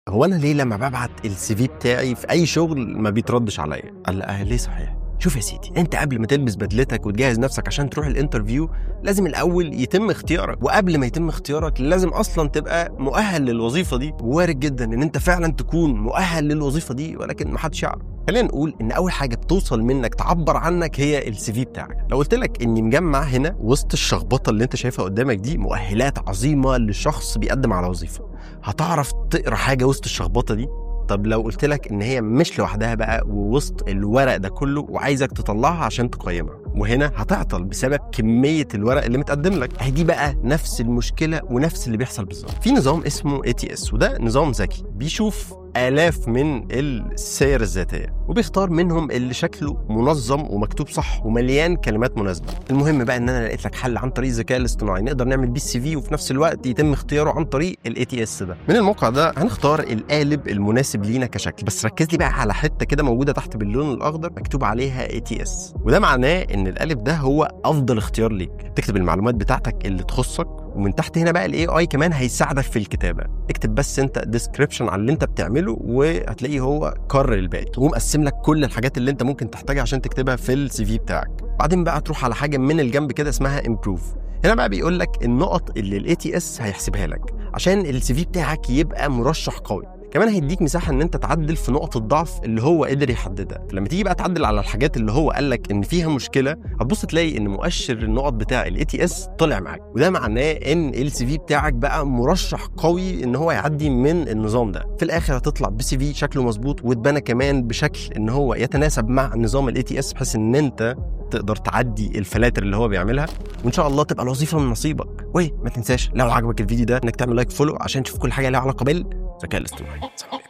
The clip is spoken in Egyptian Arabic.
هو انا ليه لما ببعت السي في بتاعي في اي شغل ما بيتردش عليا قال لا آه ليه صحيح شوف يا سيدي انت قبل ما تلبس بدلتك وتجهز نفسك عشان تروح الانترفيو لازم الاول يتم اختيارك وقبل ما يتم اختيارك لازم اصلا تبقى مؤهل للوظيفه دي وارد جدا ان انت فعلا تكون مؤهل للوظيفه دي ولكن محدش يعرف خلينا نقول ان اول حاجه بتوصل منك تعبر عنك هي السي في بتاعك لو قلت لك اني مجمع هنا وسط الشخبطه اللي انت شايفها قدامك دي مؤهلات عظيمه لشخص بيقدم على وظيفه هتعرف تقرا حاجه وسط الشخبطه دي طب لو قلت لك ان هي مش لوحدها بقى ووسط الورق ده كله وعايزك تطلعها عشان تقيمها وهنا هتعطل بسبب كميه الورق اللي متقدم لك اهي دي بقى نفس المشكله ونفس اللي بيحصل بالظبط في نظام اسمه اي تي اس وده نظام ذكي بيشوف آلاف من السير الذاتية وبيختار منهم اللي شكله منظم ومكتوب صح ومليان كلمات مناسبة المهم بقى ان انا لقيت لك حل عن طريق الذكاء الاصطناعي نقدر نعمل بيه السي في وفي نفس الوقت يتم اختياره عن طريق الاي تي اس ده من الموقع ده هنختار القالب المناسب لينا كشكل بس ركز لي بقى على حتة كده موجودة تحت باللون الاخضر مكتوب عليها اي تي اس وده معناه ان القالب ده هو افضل اختيار ليك تكتب المعلومات بتاعتك اللي تخصك ومن تحت هنا بقى الاي اي كمان هيساعدك في الكتابه اكتب بس انت ديسكريبشن على اللي انت بتعمله وهتلاقيه هو كرر الباقي ومقسم لك كل الحاجات اللي انت ممكن تحتاجها عشان تكتبها في السي في بتاعك بعدين بقى تروح على حاجه من الجنب كده اسمها امبروف هنا بقى بيقول لك النقط اللي الاي تي اس هيحسبها لك عشان السي في بتاعك يبقى مرشح قوي كمان هيديك مساحه ان انت تعدل في نقط الضعف اللي هو قدر يحددها فلما تيجي بقى تعدل على الحاجات اللي هو قال لك ان فيها مشكله هتبص تلاقي ان مؤشر النقط بتاع الاي تي اس طلع معاك وده معناه ان السي في بتاعك بقى مرشح قوي ان هو يعدي من النظام ده في الاخر هتطلع بسي في شكله مظبوط واتبنى كمان بشكل ان هو يتناسب مع نظام الاي تي اس بحيث ان انت تقدر تعدي الفلاتر اللي هو بيعملها وان شاء الله تبقى الوظيفه من نصيبك وما تنساش لو عجبك الفيديو ده انك تعمل لايك فولو عشان تشوف كل حاجه ليها علاقه بالذكاء الاصطناعي